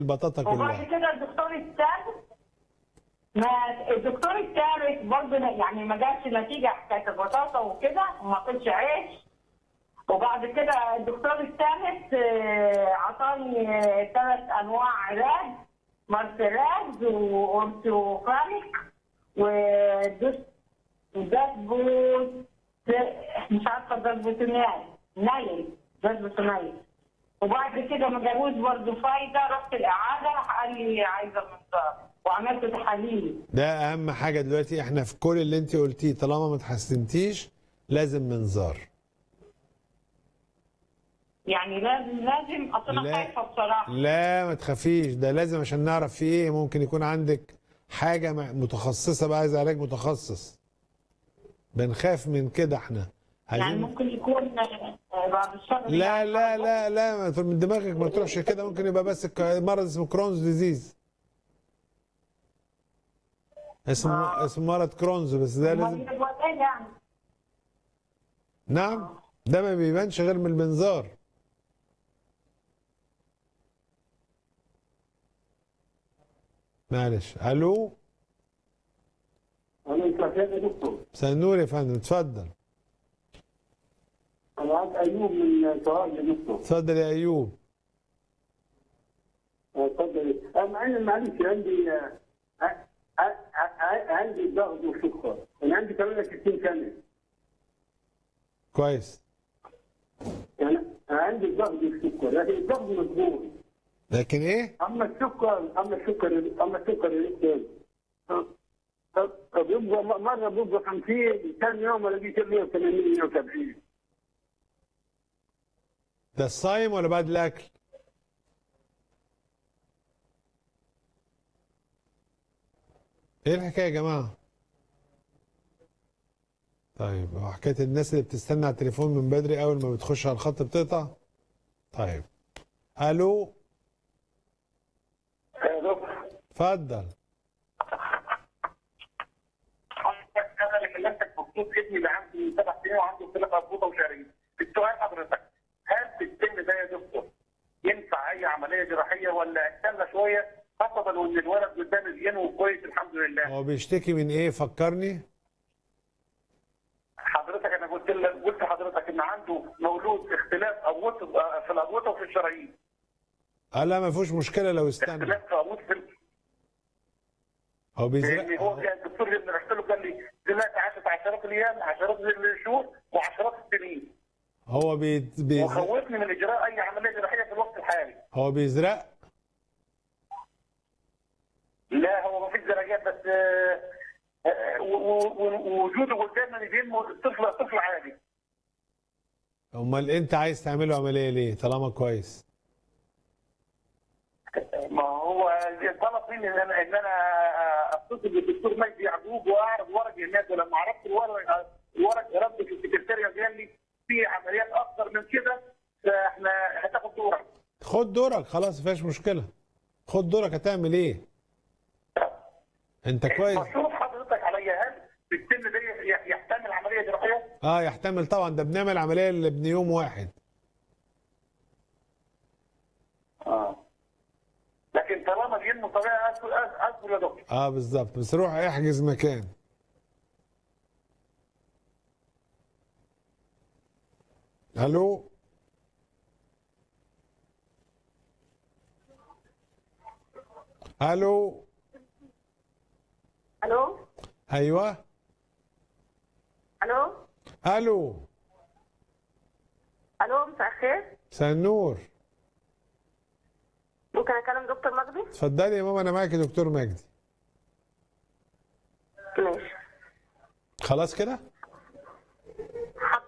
البطاطا وبعد كلها كده الدكتور الثالث ما الدكتور الثالث برضه يعني ما جابش نتيجه حكايه البطاطا وكده وما كلش عيش وبعد كده الدكتور الثالث آه، عطاني ثلاث انواع علاج مارسيلاز واورتوفانيك ودوس وداسبوت مش عارفه داسبوتوناي نايل داسبوتوناي وبعد كده ما جابوش برضه فايده رحت الاعاده قال لي عايزه منظار وعملت تحاليل ده اهم حاجه دلوقتي احنا في كل اللي انت قلتيه طالما ما اتحسنتيش لازم منظار يعني لازم لازم اصل انا لا. خايفه بصراحه لا ما تخافيش ده لازم عشان نعرف في ايه ممكن يكون عندك حاجه م- متخصصه بقى عايز علاج متخصص بنخاف من كده احنا يعني عايزين ممكن يكون آه، بعد الشر لا لا لا لا ما تروح من دماغك ما تروحش كده ممكن يبقى بس ك- مرض اسمه كرونز ديزيز اسمه اسمه مرض كرونز بس ده لازم لازم يعني نعم ده ما بيبانش غير من المنظار معلش الو انا مسافر يا دكتور مساء النور يا فندم اتفضل انا عايز ايوب من سؤال يا دكتور اتفضل يا ايوب اتفضل انا معي معلش عندي آه، آه، آه، آه، عندي ضغط وسكر انا عندي 68 سنه كويس انا أنا عندي ضغط وسكر لكن الضغط مظبوط لكن ايه اما السكر اما السكر اما السكر يا دكتور آه، آه، بيبقى مره بيبقى 50 ثاني يوم الاقيه 180 170 ده الصايم ولا بعد الاكل ايه الحكايه يا جماعه طيب هو حكايه الناس اللي بتستنى على التليفون من بدري اول ما بتخش على الخط بتقطع طيب الو يا دكتور اتفضل انا اللي كلمتك بخصوص ابني اللي عنده سبع سنين وعنده ثلاث اربطه وشهرين. السؤال حضرتك هل في السن ده يا دكتور ينفع اي عمليه جراحيه ولا استنى شويه خاصه وان الولد قدام زين وكويس الحمد لله. هو بيشتكي من ايه فكرني حضرتك انا قلت لك قلت لحضرتك ان عنده مولود اختلاف اغوطه في الاغوطه وفي الشرايين. قال لا ما فيهوش مشكله لو استنى اختلاف في اغوطه في هو لان بيزرق هو كان الدكتور اللي رحت له قال لي دلوقتي عاشت عشرات الايام عشرات الشهور وعشرات السنين. هو بي... بيزرق وخوفني من اجراء اي عمليه جراحيه في الوقت الحالي. هو بيزرق لا هو ما فيش درجات بس آه، آه، و- و- ووجوده قدامنا بينمو طفل طفل عادي. امال انت عايز تعمله عمليه ليه طالما كويس ما هو طلب مني ان انا ان انا اتصل بالدكتور مجدي يعقوب واعرض ورق هناك ولما عرفت الورق الورق رد في السكرتاريه قال لي في عمليات اكثر من كده فاحنا هتاخد دورك. خد دورك خلاص مفيهاش مشكله خد دورك هتعمل ايه انت كويس مشروف حضرتك عليا هل في السن ده ي- يحتمل عمليه جراحيه؟ اه يحتمل طبعا ده بنعمل عمليه لابن يوم واحد اه لكن طالما بينمو طبيعي اذكر اذكر يا دكتور. اه بالظبط بس روح احجز مكان الو الو الو ايوه الو الو الو مساء الخير مساء النور ممكن اكلم دكتور مجدي؟ اتفضلي يا ماما انا معاكي دكتور مجدي ماشي خلاص كده حض-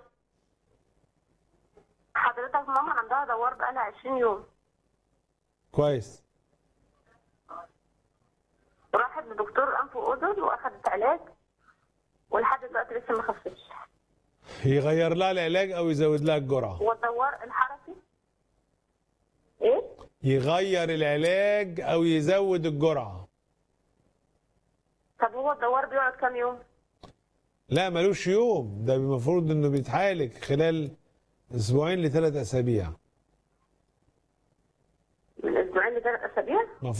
حضرتك ماما عندها دوار بقالها 20 يوم كويس راحت لدكتور انف واذن واخدت علاج ولحد دلوقتي لسه ما خفتش يغير لها العلاج او يزود لها الجرعه والدوار الحركي ايه؟ يغير العلاج او يزود الجرعه طب هو الدوار بيقعد كام يوم؟ لا ملوش يوم ده المفروض انه بيتعالج خلال اسبوعين لثلاث اسابيع من اسبوعين ثلاث اسابيع